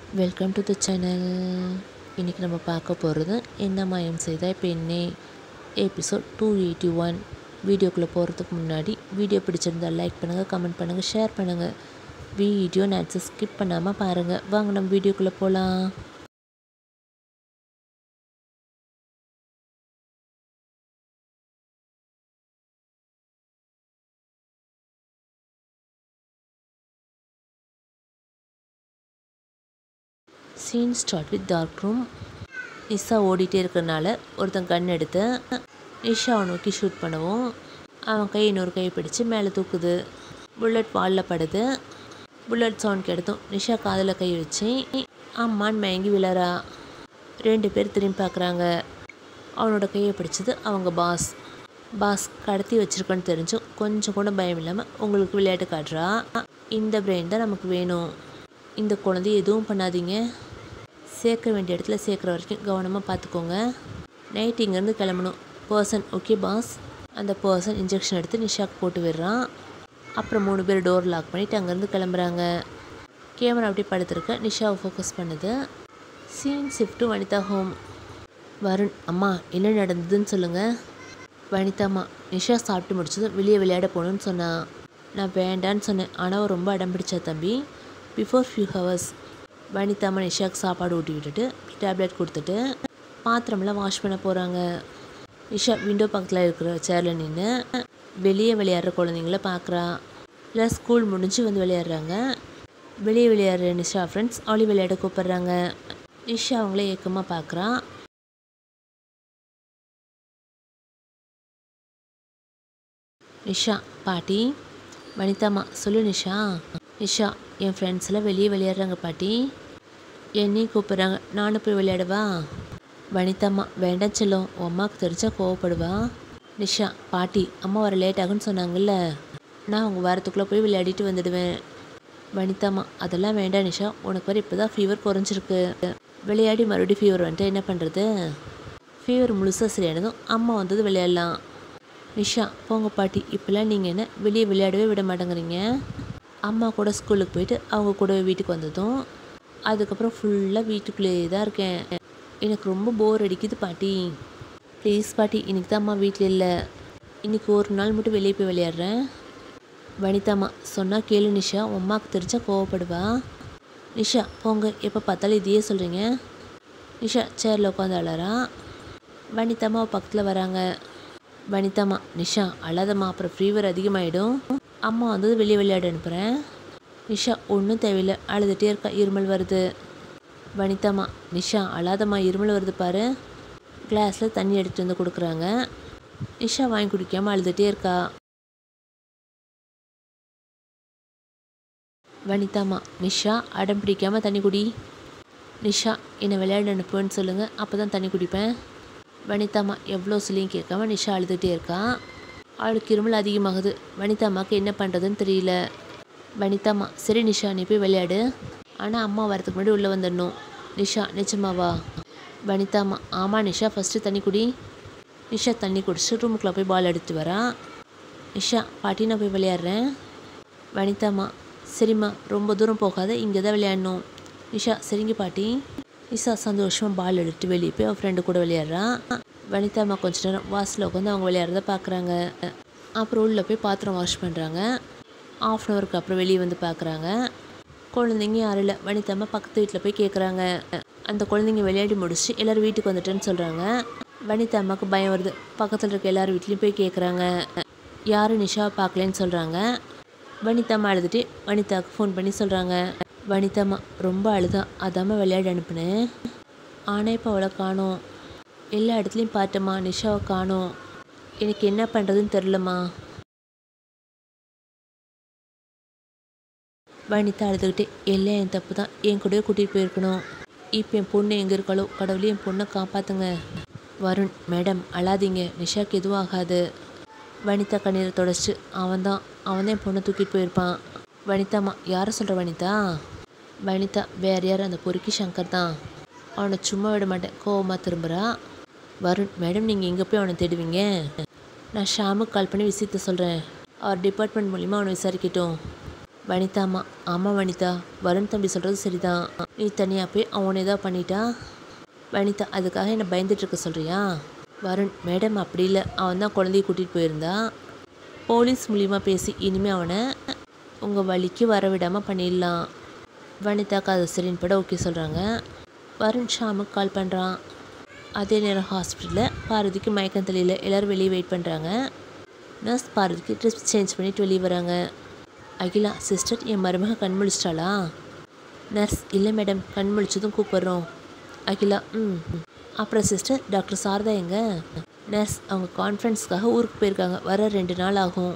welcome to the channel இன்றைக்கி நம்ம பார்க்க போகிறது என்ன மாயம் செய்தாய் பெண்ணே எபிசோட் டூ எயிட்டி ஒன் வீடியோக்குள்ளே போகிறதுக்கு முன்னாடி வீடியோ பிடிச்சிருந்தா லைக் பண்ணுங்கள் கமெண்ட் பண்ணுங்கள் ஷேர் பண்ணுங்கள் வீடியோ நேட்ஸை ஸ்கிப் பண்ணாமல் பாருங்கள் வாங்க நம்ம வீடியோக்குள்ளே போகலாம் scene start with dark room Nisha ஓடிட்டே இருக்கிறனால ஒருத்தன் கன் எடுத்து நிஷாவை நோக்கி ஷூட் பண்ணவும் அவன் கை இன்னொரு கையை பிடிச்சு மேலே தூக்குது புல்லட் வாலில் படுது புல்லட் சவுண்ட் கெடுத்தும் நிஷா காதில் கை வச்சு அம்மான்னு மயங்கி விழறா ரெண்டு பேர் திரும்பி பார்க்குறாங்க அவனோட கையை பிடிச்சது அவங்க பாஸ் பாஸ் கடத்தி வச்சிருக்கோன்னு தெரிஞ்சும் கொஞ்சம் கூட பயம் இல்லாமல் உங்களுக்கு விளையாட்டு காட்டுறா இந்த பிரெயின் தான் நமக்கு வேணும் இந்த குழந்தைய எதுவும் பண்ணாதீங்க சேர்க்க வேண்டிய இடத்துல சேர்க்குற வரைக்கும் கவனமாக பார்த்துக்கோங்க நைட் இங்கேருந்து கிளம்பணும் பர்சன் ஓகே பாஸ் அந்த பர்சன் இன்ஜெக்ஷன் எடுத்து நிஷாக்கு போட்டு விடுறான் அப்புறம் மூணு பேர் டோர் லாக் பண்ணிவிட்டு அங்கேருந்து கிளம்புறாங்க கேமரா அப்படியே படுத்துருக்க நிஷாவை ஃபோக்கஸ் பண்ணுது scene shift Vanitha home Varun அம்மா என்ன நடந்ததுன்னு சொல்லுங்கள் வனிதாம்மா நிஷா சாப்பிட்டு முடிச்சதும் வெளியே விளையாட போகணுன்னு சொன்னான் நான் வேண்டான்னு சொன்னேன் ஆனால் அவ ரொம்ப அடம் பிடிச்சா தம்பி பிஃபோர் ஃபியூ ஹவர்ஸ் வனிதாம்மா நிஷாக்கு சாப்பாடு ஊட்டி விட்டுட்டு டேப்லெட் கொடுத்துட்டு பாத்திரமெல்லாம் வாஷ் பண்ண போகிறாங்க நிஷா விண்டோ பக்கத்தில் இருக்கிற சேரில் நின்று வெளியே விளையாடுற குழந்தைங்கள பார்க்குறா இல்லை ஸ்கூல் முடிஞ்சு வந்து விளையாடுறாங்க வெளியே விளையாடுற நிஷா ஃப்ரெண்ட்ஸ் அவளி விளையாட கூப்பிட்றாங்க நிஷா அவங்கள ஏக்கமாக பார்க்குறா நிஷா பாட்டி வனிதாம்மா சொல்லு நிஷா நிஷா என் ஃப்ரெண்ட்ஸ்லாம் வெளியே விளையாடுறாங்க பாட்டி என்னையும் கூப்பிட்றாங்க நானும் போய் விளையாடவா வனிதாம்மா வேண்டாம் செல்லும் உன் அம்மாவுக்கு தெரிஞ்சா கோவப்படுவா நிஷா பாட்டி அம்மா வர லேட் ஆகுன்னு சொன்னாங்கல்ல நான் அவங்க வாரத்துக்குள்ளே போய் விளையாடிட்டு வந்துடுவேன் வனிதாம்மா அதெல்லாம் வேண்டாம் நிஷா உனக்கு வர இப்போ தான் ஃபீவர் குறைஞ்சிருக்கு விளையாடி மறுபடியும் ஃபீவர் வந்துட்டு என்ன பண்ணுறது ஃபீவர் முழுசாக சரியானதும் அம்மா வந்தது விளையாடலாம் நிஷா போங்க பாட்டி இப்போல்லாம் நீங்கள் என்ன வெளியே விளையாடவே விட மாட்டேங்கிறீங்க அம்மா கூட ஸ்கூலுக்கு போயிட்டு அவங்க கூட வீட்டுக்கு வந்ததும் அதுக்கப்புறம் ஃபுல்லாக வீட்டுக்குள்ளேயே தான் இருக்கேன் எனக்கு ரொம்ப போர் அடிக்குது பாட்டி ப்ளீஸ் பாட்டி இன்னைக்கு தான் அம்மா வீட்டில் இல்லை இன்னைக்கு ஒரு நாள் மட்டும் வெளியே போய் விளையாடுறேன் வனிதாம்மா சொன்னால் கேளு நிஷா உன் அம்மாவுக்கு தெரிஞ்சா கோவப்படுவா நிஷா போங்க எப்போ பார்த்தாலும் இதையே சொல்கிறீங்க நிஷா சேரில் உட்காந்து அழறா வனிதாம்மா பக்கத்தில் வராங்க வனிதாம்மா நிஷா அழாதம்மா அப்புறம் ஃபீவர் அதிகமாகிடும் அம்மா வந்தது வெளியே விளையாட அனுப்புகிறேன் நிஷா ஒன்றும் தேவையில்லை அழுதுகிட்டே இருக்கா இருமல் வருது வனிதாம்மா நிஷா அழாதம்மா இருமல் வருது பாரு கிளாஸில் தண்ணி எடுத்துட்டு வந்து கொடுக்குறாங்க நிஷா வாங்கி குடிக்காமல் அழுதுகிட்டே இருக்கா வனிதாம்மா நிஷா அடம் பிடிக்காமல் தண்ணி குடி நிஷா என்னை விளையாட அனுப்புன்னு சொல்லுங்கள் அப்போ தான் தண்ணி குடிப்பேன் வனிதாம்மா எவ்வளோ சொல்லியும் கேட்காம நிஷா அழுதுகிட்டே இருக்கா அவளுக்கு இருமல் அதிகமாகுது வனிதாம்மாக்கு என்ன பண்ணுறதுன்னு தெரியல வனிதாம்மா சரி நிஷா நீ போய் விளையாடு ஆனால் அம்மா வரதுக்கு முன்னாடி உள்ளே வந்துடணும் நிஷா நிச்சயமாவா வனிதாம்மா ஆமாம் நிஷா ஃபஸ்ட்டு தண்ணி குடி நிஷா தண்ணி குடிச்சிட்டு ரூமுக்குள்ளே போய் பால் எடுத்து வரா நிஷா பாட்டி நான் போய் விளையாடுறேன் வனிதாம்மா சரிம்மா ரொம்ப தூரம் போகாத இங்கே தான் விளையாடணும் நிஷா சரிங்க பாட்டி நிஷா சந்தோஷமாக பால் எடுத்துட்டு வெளியே போய் அவள் ஃப்ரெண்டு கூட விளையாடுறா வனிதாம்மா கொஞ்ச நேரம் வாசலில் உட்காந்து அவங்க விளையாடுறத பார்க்குறாங்க அப்புறம் உள்ளே போய் பாத்திரம் வாஷ் பண்ணுறாங்க ஆஃப் அன் ஹவருக்கு அப்புறம் வெளியே வந்து பார்க்குறாங்க குழந்தைங்க யாரும் இல்லை வனிதாம்மா பக்கத்து வீட்டில் போய் கேட்குறாங்க அந்த குழந்தைங்க விளையாடி முடிச்சு எல்லோரும் வீட்டுக்கு வந்துட்டேன்னு சொல்கிறாங்க வனிதா அம்மாவுக்கு பயம் வருது பக்கத்தில் இருக்க எல்லார் வீட்லேயும் போய் கேட்குறாங்க யாரும் நிஷாவை பார்க்கலன்னு சொல்கிறாங்க வனிதாம்மா அழுதுட்டு வனிதாவுக்கு ஃபோன் பண்ணி சொல்கிறாங்க வனிதாம்மா ரொம்ப அழுதா அதாம்மா விளையாட அனுப்புனேன் ஆனால் இப்போ அவளை காணோம் எல்லா இடத்துலையும் பார்த்தம்மா நிஷாவை காணோம் எனக்கு என்ன பண்ணுறதுன்னு தெரிலம்மா வனிதா அழுதுகிட்டே எல்லாம் என் தப்பு தான் என் கூடவே கூட்டிகிட்டு போயிருக்கணும் இப்போ என் பொண்ணு எங்கே இருக்காளோ கடவுளே என் பொண்ணை காப்பாற்றுங்க வருண் மேடம் அழாதீங்க நிஷாக்கு எதுவும் ஆகாது வனிதா கண்ணீரை தொடச்சிட்டு அவன் தான் அவன் தான் என் பொண்ணை தூக்கிட்டு போயிருப்பான் வனிதாம்மா யாரை சொல்கிற வனிதா வனிதா வேற யார் அந்த பொறுக்கி சங்கர் தான் அவனை சும்மா விட மாட்டேன் கோவமாக திரும்புகிறா வருண் மேடம் நீங்கள் எங்கே போய் அவனை தேடுவீங்க நான் ஷாமுக்கு கால் பண்ணி விஷயத்த சொல்கிறேன் அவர் டிபார்ட்மெண்ட் மூலிமா அவனை விசாரிக்கட்டும் வனிதாம்மா ஆமாம் வனிதா வருண் தம்பி சொல்கிறது சரிதான் நீ தனியாக போய் அவனை ஏதாவது பண்ணிட்டா வனிதா அதுக்காக என்னை பயந்துட்டு இருக்க சொல்கிறியா வருண் மேடம் அப்படி இல்லை அவன் தான் குழந்தைய கூட்டிகிட்டு போயிருந்தா போலீஸ் மூலியமாக பேசி இனிமேல் அவனை உங்கள் வழிக்கு வர விடாமல் பண்ணிடலாம் வனிதாக்கு அது சரின்னு பட ஓகே சொல்கிறாங்க வருண் ஷாமுக்கு கால் பண்ணுறான் அதே நேரம் ஹாஸ்பிட்டலில் பார்வதிக்கு மயக்கம் தெரியல எல்லோரும் வெளியே வெயிட் பண்ணுறாங்க நர்ஸ் பார்வதிக்கு ட்ரெஸ் சேஞ்ச் பண்ணிட்டு வெளியே வராங்க அகிலா சிஸ்டர் என் மருமக கண் முழிச்சிட்டாளா நர்ஸ் இல்லை மேடம் கண் முழிச்சதும் கூப்பிட்றோம் அகிலா ம் அப்புறம் சிஸ்டர் டாக்டர் சாரதா எங்க நர்ஸ் அவங்க கான்ஃபரன்ஸ்க்காக ஊருக்கு போயிருக்காங்க வர ரெண்டு நாள் ஆகும்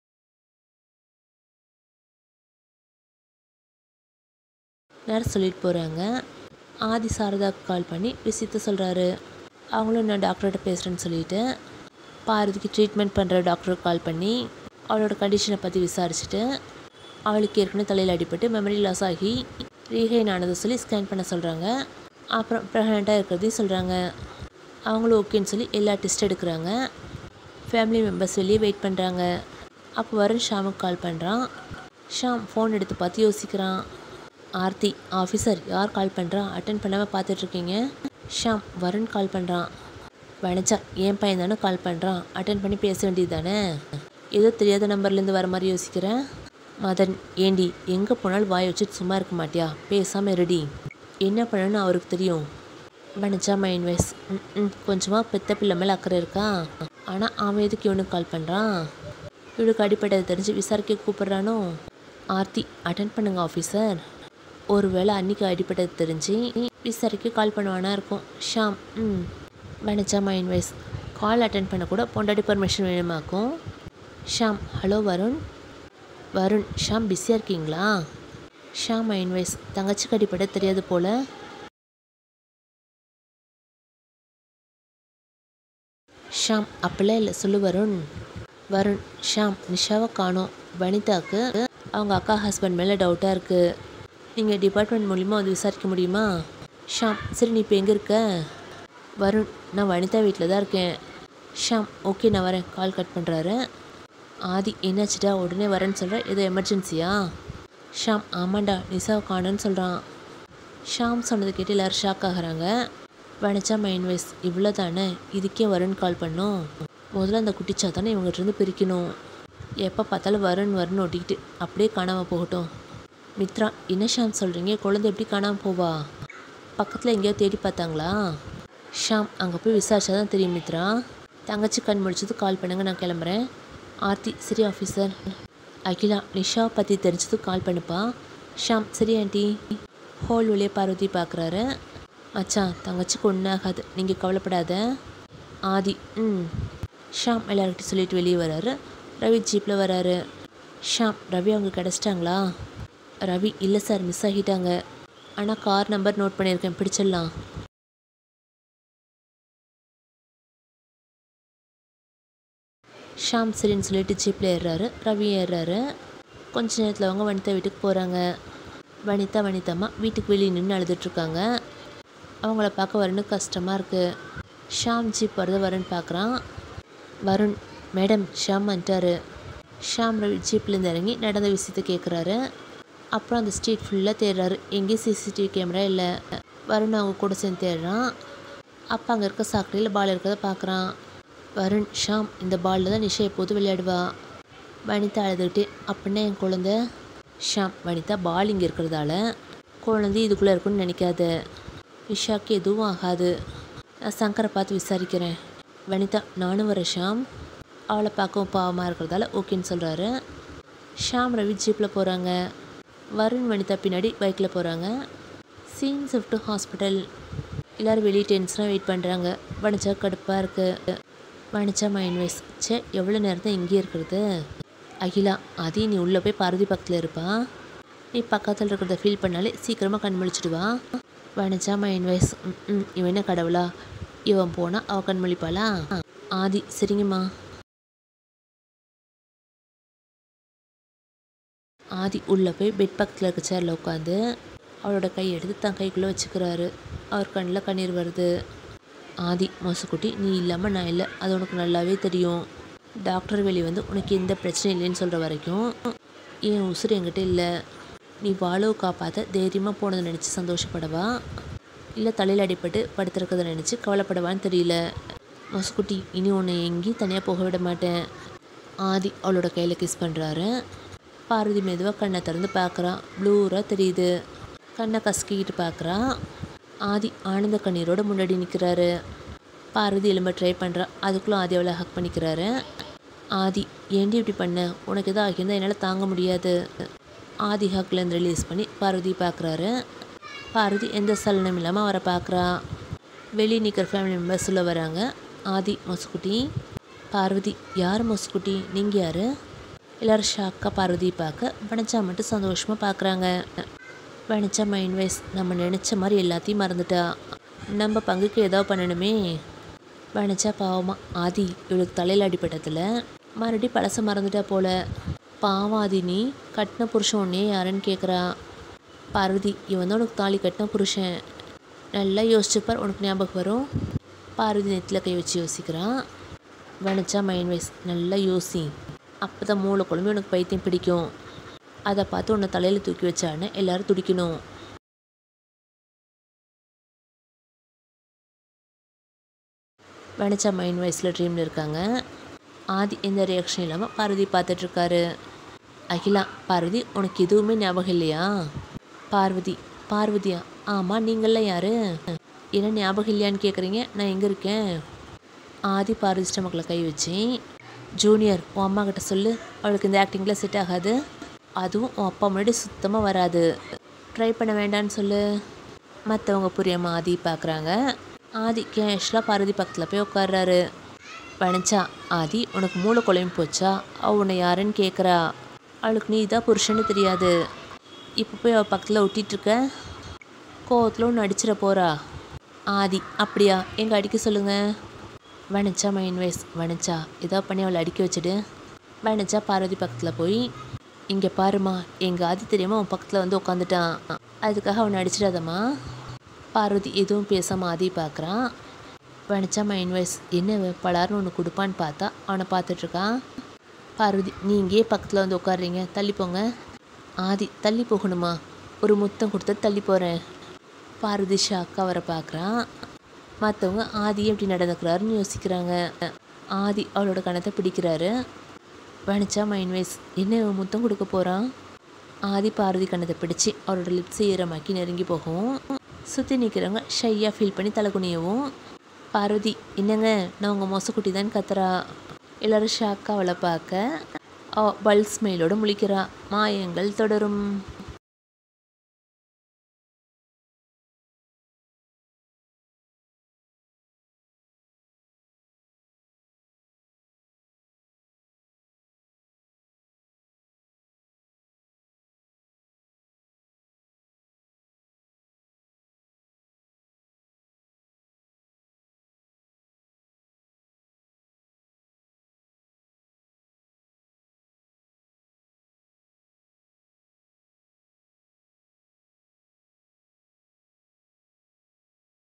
நர்ஸ் சொல்லிட்டு போகிறாங்க ஆதி சாரதாக்கு கால் பண்ணி விஷயத்த சொல்கிறாரு அவங்களும் நான் டாக்டர்கிட்ட பேசுகிறேன்னு சொல்லிட்டு பார்வதிக்கு ட்ரீட்மெண்ட் பண்ணுற டாக்டருக்கு கால் பண்ணி அவளோட கண்டிஷனை பற்றி விசாரிச்சுட்டு அவளுக்கு ஏற்கனவே தலையில் அடிபட்டு மெமரி லாஸ் ஆகி ரீஹைன் ஆனதை சொல்லி ஸ்கேன் பண்ண சொல்கிறாங்க அப்புறம் ப்ரெக்னெண்ட்டாக இருக்கிறதையும் சொல்கிறாங்க அவங்களும் ஓகேன்னு சொல்லி எல்லா டெஸ்ட் எடுக்கிறாங்க ஃபேமிலி மெம்பர்ஸ் வெளியே வெயிட் பண்ணுறாங்க அப்போ வருண் ஷாமுக்கு கால் பண்ணுறான் ஷாம் ஃபோன் எடுத்து பார்த்து யோசிக்கிறான் ஆர்த்தி ஆஃபீஸர் யார் கால் பண்ணுறா அட்டன் பண்ணாமல் பார்த்துட்ருக்கீங்க ஷாம் வருண் கால் பண்ணுறான் வனஜா என் பையன் தானே கால் பண்ணுறான் அட்டன் பண்ணி பேச வேண்டியது தானே ஏதோ தெரியாத நம்பர்லேருந்து வர மாதிரி யோசிக்கிறேன் மதன் ஏண்டி எங்கே போனாலும் வாய் வச்சுட்டு சும்மா இருக்க மாட்டியா பேசாமல் இருடி என்ன பண்ணணும்னு அவருக்கு தெரியும் வனஜா மைண்ட் வைஸ் ம் ம் கொஞ்சமாக பெத்த பிள்ளை மேலே அக்கறை இருக்கா ஆனால் அவன் எதுக்கு இவனுக்கு கால் பண்ணுறான் இவனுக்கு அடிப்பட்டதை தெரிஞ்சு விசாரிக்க கூப்பிட்றானோ ஆர்த்தி அட்டன் பண்ணுங்க ஆஃபீஸர் ஒருவேளை அன்னைக்கு அடிப்பட்டது தெரிஞ்சு விசாரிக்க கால் பண்ணுவானா இருக்கும் ஷாம் ம் Vanaja mind voice call attend பண்ண கூட பொண்டாட்டி பர்மிஷன் வேணுமாக்கும் ஷாம் ஹலோ வருண் வருண் ஷாம் பிஸியாக இருக்கீங்களா ஷாம் மைண்ட் வைஸ் தங்கச்சிக்கு அடிப்பட தெரியாது போல ஷாம் அப்படிலாம் இல்லை சொல்லு வருண் வருண் ஷாம் நிஷாவை காணோம் வனிதாக்கு அவங்க அக்கா ஹஸ்பண்ட் மேலே டவுட்டாக இருக்குது நீங்கள் டிபார்ட்மெண்ட் மூலிமா வந்து விசாரிக்க முடியுமா ஷாம் சரி நீ இப்போ எங்கே இருக்க வருண் நான் வனிதா வீட்டில் தான் இருக்கேன் ஷாம் ஓகே நான் வரேன் கால் கட் பண்ணுறாரு ஆதி என்னாச்சுடா உடனே வரேன்னு சொல்கிறேன் ஏதோ எமர்ஜென்சியா ஷாம் ஆமாண்டா நிஷாவை காணுன்னு சொல்கிறான் ஷாம் சொன்னதை கேட்டு எல்லோரும் ஷாக் ஆகுறாங்க வனிச்சா மைண்ட் வைஸ் இவ்வளோ தானே இதுக்கே வருண் கால் பண்ணும் முதல்ல அந்த குட்டிச்சாத்தானே இவங்ககிட்டருந்து பிரிக்கணும் எப்போ பார்த்தாலும் வருண் வருண் ஒட்டிக்கிட்டு அப்படியே காணாமல் போகட்டும் மித்ரா என்ன ஷாம் சொல்கிறீங்க குழந்தை எப்படி காணாமல் போவா பக்கத்தில் எங்கேயோ தேடி பார்த்தாங்களா ஷாம் அங்கே போய் விசாரிச்சா தான் தெரியும் மித்ரா தங்கச்சி கண் முடிச்சது கால் பண்ணுங்க நான் கிளம்புறேன் ஆர்த்தி சரி ஆஃபீஸர் அகிலா நிஷாவை பற்றி தெரிஞ்சது கால் பண்ணுப்பா ஷாம் சரி ஆண்டி ஹோல் வழியே பார்வதி பார்க்குறாரு மச்சான் தங்கச்சிக்கு ஒன்றும் ஆகாது நீங்கள் கவலைப்படாத ஆதி ம் ஷாம் எல்லார்கிட்டையும் சொல்லிட்டு வெளியே வராரு ரவி ஜீப்பில் வராரு ஷாம் ரவி அவங்க கிடச்சிட்டாங்களா ரவி இல்லை சார் மிஸ் ஆகிட்டாங்க ஆனால் கார் நம்பர் நோட் பண்ணியிருக்கேன் பிடிச்சிடலாம் ஷாம் சரின்னு சொல்லிட்டு ஜீப்பில் ஏறுறாரு ரவி ஏறுறாரு கொஞ்ச நேரத்தில் அவங்க வனிதா வீட்டுக்கு போகிறாங்க வனிதா வனிதாம்மா வீட்டுக்கு வெளியே நின்று அழுதுட்ருக்காங்க அவங்கள பார்க்க வருணு கஷ்டமாக இருக்குது ஷாம் ஜீப் வரத வருண் பார்க்குறான் வருண் மேடம் ஷாம் வந்துட்டாரு ஷாம் ரவி ஜீப்லேருந்து இறங்கி நடந்த விஷயத்த கேட்குறாரு அப்புறம் அந்த ஸ்ட்ரீட் ஃபுல்லாக தேடுறாரு எங்கேயும் சிசிடிவி கேமரா இல்லை வருண் அவங்க கூட சேர்ந்து தேடுறான் அப்போ அங்கே இருக்க சாக்கடையில் பால் இருக்கிறத பார்க்குறான் வருண் ஷாம் இந்த பாலில் தான் நிஷா எப்போதும் விளையாடுவா வனிதா அழுதுகிட்டே அப்படின்னா என் குழந்த ஷாம் வனிதா பால் இங்கே இருக்கிறதால குழந்தை இதுக்குள்ளே இருக்குன்னு நினைக்காத நிஷாக்கு எதுவும் ஆகாது நான் சங்கரை பார்த்து விசாரிக்கிறேன் வனிதா நானும் வரேன் ஷாம் அவளை பார்க்கவும் பாவமாக இருக்கிறதால ஓகேன்னு சொல்கிறாரு ஷாம் ரவி ஜீப்பில் போகிறாங்க வருண் வனிதா பின்னாடி பைக்கில் போகிறாங்க சீன் ஷிஃப்ட் ஹாஸ்பிட்டல் எல்லோரும் வெளியே டென்ஷனாக வெயிட் பண்ணுறாங்க வனிச்சா கடுப்பாக இருக்குது வனிச்சா மைண்ட் வைஸ் சே எவ்வளோ நேரம் தான் இங்கேயே இருக்கிறது அகிலா அதி நீ உள்ளே போய் பார்வதி பக்கத்தில் இருப்பா நீ பக்கத்தில் இருக்கிறத ஃபீல் பண்ணாலே சீக்கிரமாக கண் முழிச்சிடுவா வனிச்சா மைண்ட் வைஸ் ம் ம் இவன் என்ன கடவுளா இவன் போனால் அவள் கண் முழிப்பாளா ஆதி சரிங்கம்மா ஆதி உள்ளே போய் பெட் பக்கத்தில் இருக்க சேரில் உட்காந்து அவளோட கை எடுத்து தன் கைக்குள்ளே வச்சுக்கிறாரு அவர் கண்ணில் கண்ணீர் வருது ஆதி மோசக்குட்டி நீ இல்லாமல் நான் இல்லை அது உனக்கு நல்லாவே தெரியும் டாக்டர் வெளியே வந்து உனக்கு எந்த பிரச்சனையும் இல்லைன்னு சொல்கிற வரைக்கும் என் உசுறு என்கிட்ட இல்லை நீ வாழவு காப்பாற்ற தைரியமாக போனதை நினச்சி சந்தோஷப்படவா இல்லை தலையில் அடிபட்டு படுத்திருக்கதை நினச்சி கவலைப்படவான்னு தெரியல மொசுக்குட்டி இனி உன்னை எங்கேயும் தனியாக போக விட மாட்டேன் ஆதி அவளோட கையில் கிஸ் பண்ணுறாரு பார்வதி மெதுவாக கண்ணை திறந்து பார்க்குறான் ப்ளூராக தெரியுது கண்ணை கசக்கிக்கிட்டு பார்க்குறான் ஆதி ஆனந்த கண்ணீரோட முன்னாடி நிற்கிறாரு பார்வதி எலும்ப ட்ரை பண்ணுறா அதுக்குள்ளே ஆதி அவளை ஹக் பண்ணிக்கிறாரு ஆதி ஏண்டி இப்படி பண்ண உனக்கு எதாவது ஆகியிருந்தா என்னால் தாங்க முடியாது ஆதி ஹக்லேருந்து ரிலீஸ் பண்ணி பார்வதி பார்க்குறாரு பார்வதி எந்த சலனம் இல்லாமல் அவரை பார்க்குறா வெளியே நிற்கிற ஃபேமிலி மெம்பர்ஸ் உள்ள வராங்க ஆதி மொசுக்குட்டி பார்வதி யார் மொசுக்குட்டி நீங்கள் யார் எல்லோரும் ஷாக்காக பார்வதி பார்க்க வனஜா மட்டும் சந்தோஷமாக பார்க்குறாங்க வனஜா மைண்ட் வைஸ் நம்ம நினச்ச மாதிரி எல்லாத்தையும் மறந்துட்டா நம்ம பங்குக்கு ஏதாவது பண்ணணுமே வனஜா பாவமா ஆதி இவளுக்கு தலையில் அடிப்பட்டதில் மறுபடியும் பழச மறந்துட்டா போல பாவம் ஆதி நீ கட்டின புருஷன் உன்னே யாருன்னு கேட்குறா பார்வதி இவன் தான் உனக்கு தாலி கட்டின புருஷன் நல்லா யோசிச்சுப்பார் உனக்கு ஞாபகம் வரும் பார்வதி நெத்தியில் கை வச்சு யோசிக்கிறான் வனச்சா மைண்ட் வைஸ் நல்லா யோசி அப்போ தான் மூளை குழம்பு உனக்கு பைத்தியம் பிடிக்கும் அதை பார்த்து உன்னை தலையில் தூக்கி வச்சான்னு எல்லாரும் துடிக்கணும் வனச்சா மைண்ட் வைஸில் ட்ரீமில் இருக்காங்க ஆதி எந்த ரியாக்ஷன் இல்லாமல் பார்வதி பார்த்துட்ருக்காரு அகிலா பார்வதி உனக்கு எதுவுமே ஞாபகம் இல்லையா பார்வதி பார்வதியா ஆமாம் நீங்களாம் யார் என்ன ஞாபகம் இல்லையான்னு கேட்குறீங்க நான் எங்கே இருக்கேன் ஆதி பார்வதி ஸ்டமக்கில் கை வச்சு ஜூனியர் உன் அம்மா கிட்ட சொல்லு அவளுக்கு இந்த ஆக்டிங்கில் செட் ஆகாது அதுவும் உன் அப்பா முன்னாடி சுத்தமாக வராது ட்ரை பண்ண வேண்டான்னு சொல்லு மற்றவங்க புரியாமல் ஆதி பார்க்குறாங்க ஆதி கேஷ்லாக பார்வதி பக்கத்தில் போய் உட்கார்றாரு வனச்சா ஆதி உனக்கு மூளை குழம்பு போச்சா அவ உன்னை யாருன்னு கேட்குறா அவளுக்கு நீ தான் புருஷன்னு தெரியாது இப்போ போய் அவள் பக்கத்தில் ஒட்டிகிட்ருக்க கோவத்தில் ஒன்று அடிச்சிட போகிறா ஆதி அப்படியா எங்கே அடிக்க சொல்லுங்கள் வனச்சா மைண்ட் வைஸ் வனச்சா ஏதோ பண்ணி அவளை அடிக்க வச்சுடு வனச்சா பார்வதி பக்கத்தில் போய் இங்கே பாருமா எங்கள் ஆதி தெரியாமல் அவன் பக்கத்தில் வந்து உட்காந்துட்டான் அதுக்காக அவனை அடிச்சிடாதம்மா பார்வதி எதுவும் பேசாமல் ஆதி பார்க்குறான் வனச்சா மைண்ட் வைஸ் என்ன பலார்னு ஒன்று கொடுப்பான்னு பார்த்தா அவனை பார்த்துட்ருக்கான் பார்வதி நீ இங்கேயே பக்கத்தில் வந்து உட்காடுறீங்க தள்ளி போங்க ஆதி தள்ளி போகணுமா ஒரு முத்தம் கொடுத்து தள்ளி போகிறேன் பார்வதி ஷாக்கா அவரை பார்க்குறான் மற்றவங்க ஆதி எப்படி நடந்துக்கிறாருன்னு யோசிக்கிறாங்க ஆதி அவளோட கணத்தை பிடிக்கிறாரு வனிச்சா மைண்ட் வைஸ் என்ன இவன் முத்தம் கொடுக்க போகிறான் ஆதி பார்வதி கண்ணத்தை பிடிச்சி அவரோட லிப்ஸை ஈரமாக்கி நெருங்கி போகவும் சுற்றி நிற்கிறவங்க ஷையாக ஃபீல் பண்ணி தலை குனியவும் பார்வதி என்னங்க நான் உங்கள் மொசக்குட்டி தான் கத்துறா எல்லோரும் ஷாக்காக அவளை பார்க்க அவ பல் ஸ்மெயிலோடு முழிக்கிறா மாயங்கள் தொடரும்